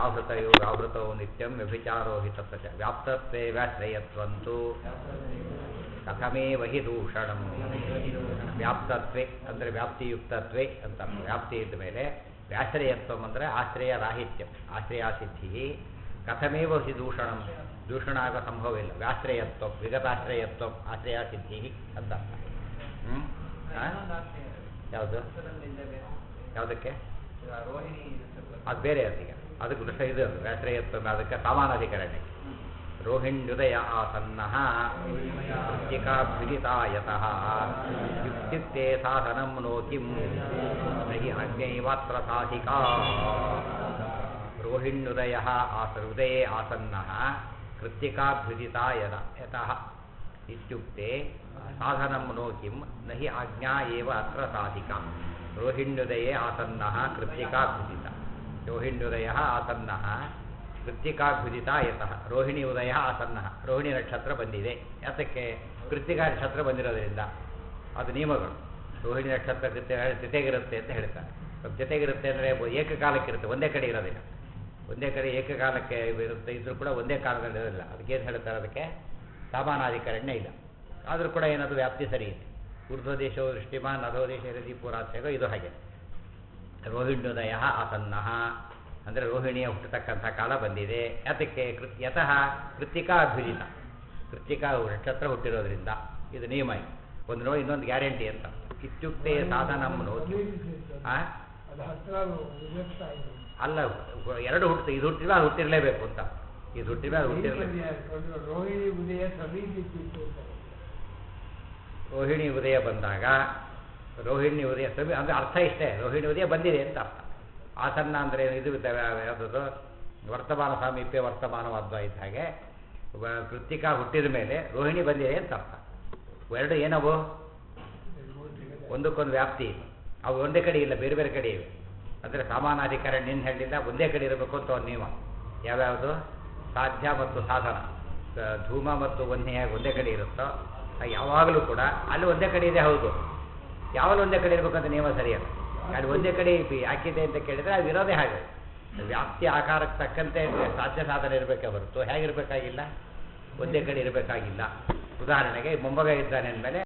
ವ್ಯಾಹೃತಯೋ ವ್ಯಾಹೃತೋ ನಿತ್ಯಂ ವ್ಯಭಿಚಾರೋ ಹಿ ತತ್ವ ವ್ಯಾಪ್ತತ್ವೇ ವ್ಯಾಶ್ರಯತ್ವಂತು ಕಥಮೇವ ಹಿ ದೂಷಣಂ ವ್ಯಾಪ್ತತ್ವೆ ಅಂದರೆ ವ್ಯಾಪ್ತಿಯುಕ್ತತ್ವೆ ಅಂತ ವ್ಯಾಪ್ತಿ ಇದ್ದ ಮೇಲೆ ವ್ಯಾಶ್ರಯತ್ವಂ ಅಂದರೆ ಆಶ್ರಯ ರಾಹಿತ್ಯಂ ಆಶ್ರಯಾಸಿದ್ಧಿ ಕಥಮೇವ ಹಿ ದೂಷಣಂ ದೂಷಣ ಆಗೋ ಸಂಭವ ಇಲ್ಲ ವ್ಯಾಶ್ರಯತ್ವ ವಿಗತಾಶ್ರಯತ್ವ ಆಶ್ರಯಾಸಿದ್ಧಿ ಅಂತ ಹ್ಞೂ ಯಾವುದು ಯಾವುದಕ್ಕೆ ಅದು ಬೇರೆ ಅದೀಗ ಅದಕ್ಕೆ ದೃಷ್ಟ ಇದು ಅದು ವ್ಯಾಶ್ರಯತ್ವ ಅದಕ್ಕೆ ಸಮಾನಾಧಿಕರಣೆ ರೋಹಿಣ್ಯುದಯ ಆಸನ್ನಃ ವೃತ್ತಿಕಾಭ್ಯುದಿತಾಯತಃ ಯುಕ್ತಿತ್ತೆ ಸಾಧನಂ ನೋ ಕಿಂ ನಹಿ ಅಜ್ಞೈವಾತ್ರ ಸಾಧಿಕಾ ರೋಹಿಣ್ಯುದಯ ಆಸ ಹೃದಯೇ ಆಸನ್ನಃ ಕೃತ್ತಿಕಾಭ್ಯುದಿತಾಯತ ಯತಃ ಇತ್ಯುಕ್ತೆ ಸಾಧನಂ ನೋ ಕಿಂ ನಹಿ ಆಜ್ಞಾ ಏವ ಅತ್ರ ಸಾಧಿಕಾ ರೋಹಿಣ್ಯುದಯೇ ಆಸನ್ನಃ ಕೃತ್ತಿಕಾಭ್ಯುದಿತ ರೋಹಿಣ್ಯುದಯ ಆಸನ್ನಃ ಕೃತ್ತಿಕಾಭ್ಯುದಿತ ಯತಃ ರೋಹಿಣಿ ಉದಯ ಆಸನ್ನ ರೋಹಿಣಿ ನಕ್ಷತ್ರ ಬಂದಿದೆ ಯಾತಕ್ಕೆ ಕೃತ್ತಿಕಾ ನಕ್ಷತ್ರ ಬಂದಿರೋದ್ರಿಂದ ಅದು ನಿಯಮಗಳು ರೋಹಿಣಿ ನಕ್ಷತ್ರ ಕೃತ್ಯ ಜೊತೆಗಿರುತ್ತೆ ಅಂತ ಹೇಳ್ತಾರೆ ಸ್ವಲ್ಪ ಜೊತೆಗಿರುತ್ತೆ ಅಂದರೆ ಏಕಕಾಲಕ್ಕಿರುತ್ತೆ ಒಂದೇ ಕಡೆ ಇರೋದಿಲ್ಲ ಒಂದೇ ಕಡೆ ಏಕಕಾಲಕ್ಕೆ ಇರುತ್ತೆ ಇದ್ರೂ ಕೂಡ ಒಂದೇ ಕಾಲದಲ್ಲಿ ಇರೋದಿಲ್ಲ ಅದಕ್ಕೇನು ಹೇಳ್ತಾರೆ ಅದಕ್ಕೆ ಸಾಮಾನಾಧಿಕರಣ್ಯ ಇಲ್ಲ ಆದರೂ ಕೂಡ ಏನದು ವ್ಯಾಪ್ತಿ ಸರಿ ಇದೆ ಊರ್ಧ್ವದೇಶೋ ದೃಷ್ಟಿಮಾನ್ ಅಧೋದೇಶ ರಜಿ ಪೂರಾತ್ಸೆಗೋ ಇದು ಹಾಗೆ ರೋಹಿಣ್ಯೋದಯ ಆಸನ್ನ ಅಂದರೆ ರೋಹಿಣಿಯ ಹುಟ್ಟತಕ್ಕಂಥ ಕಾಲ ಬಂದಿದೆ ಯಾತಕ್ಕೆ ಕೃ ಯತಃ ಕೃತಿಕಾ ಅಭ್ಯುಜಿತ ಕೃತಿಕಾ ನಕ್ಷತ್ರ ಹುಟ್ಟಿರೋದ್ರಿಂದ ಇದು ನಿಯಮ ಇದು ಒಂದು ನೋಡಿ ಇನ್ನೊಂದು ಗ್ಯಾರಂಟಿ ಅಂತ ಇತ್ಯುಕ್ತೆ ಸಾಧನಂ ನೋತಿ ಆ? ಅದು ಹತ್ರ ವಿಭಕ್ತ ಆಗಿದೆ. ಅಲ್ಲ ಎರಡು ಹುಟ್ಟು ಇದು ಹುಟ್ಟಿಲ್ಲ ಅದು ಹುಟ್ಟಿರಲೇಬೇಕು ಅಂತ ಇದು ಹುಟ್ಟಿಲ್ಲ ಅದು ಹುಟ್ಟಿರಲೇಬೇಕು ಒಂದು ರೋಹಿಣಿ ಉದಯ ಸಮೀಪಿಸಿತ್ತು ಅಂತ. ರೋಹಿಣಿ ಉದಯ ಬಂದಾಗ ರೋಹಿಣಿ ಉದಯ ಸಮಿ ಅಂದರೆ ಅರ್ಥ ಇಷ್ಟೇ ರೋಹಿಣಿ ಉದಯ ಬಂದಿದೆ ಅಂತ ಅರ್ಥ ಆಸನ್ನ ಅಂದರೆ ಇದು ಯಾವುದದು ವರ್ತಮಾನ ಸಾಮೀಪ್ಯ ವರ್ತಮಾನವಾದ ಇದ್ದ ಹಾಗೆ ವ- ಕೃತ್ತಿಕಾ ಹುಟ್ಟಿದ ಮೇಲೆ ರೋಹಿಣಿ ಬಂದಿದೆ ಅಂತ ಅರ್ಥ ಎರಡು ಏನವು ಒಂದಕ್ಕೊಂದು ವ್ಯಾಪ್ತಿ ಇದೆ ಅವು ಒಂದೇ ಕಡೆ ಇಲ್ಲ ಬೇರೆ ಬೇರೆ ಕಡೆ ಇವೆ ಅಂದರೆ ಸಮಾನಾಧಿಕಾರ ನಿನ್ನ ಹೇಳಿಲ್ಲ ಒಂದೇ ಕಡೆ ಇರಬೇಕು ಅಂತ ಒಂದು ನಿಯಮ ಯಾವ್ಯಾವುದು ಸಾಧ್ಯ ಮತ್ತು ಸಾಧನ ಸ- ಧೂಮ ಮತ್ತು ವನ್ಯ ಹೇಗೆ ಒಂದೇ ಕಡೆ ಇರುತ್ತೋ ಹಾಗೆ ಯಾವಾಗಲೂ ಕೂಡ ಅಲ್ಲಿ ಒಂದೇ ಕಡೆ ಇದೆ ಹೌದು ಯಾವಾಗಲೂ ಒಂದೇ ಕಡೆ ಇರಬೇಕಂತ ನಿಯಮ ಸರಿಯಲ್ಲ ಅಲ್ಲಿ ಒಂದೇ ಕಡೆ ಇ- ಯಾಕಿದೆ ಅಂತ ಕೇಳಿದರೆ ಅದು ಇರೋದೇ ಹಾಗೆ ವ್ಯಾಪ್ತಿ ಆಕಾರಕ್ಕೆ ತಕ್ಕಂತೆ ಸಾಧ್ಯ ಸಾಧನ ಇರಬೇಕೇ ಹೊರತು ಹೇಗಿರಬೇಕಾಗಿಲ್ಲ ಒಂದೇ ಕಡೆ ಇರಬೇಕಾಗಿಲ್ಲ ಉದಾಹರಣೆಗೆ ಮೊಮ್ಮಗ ಇದ್ದಾನೆ ಅಂದಮೇಲೆ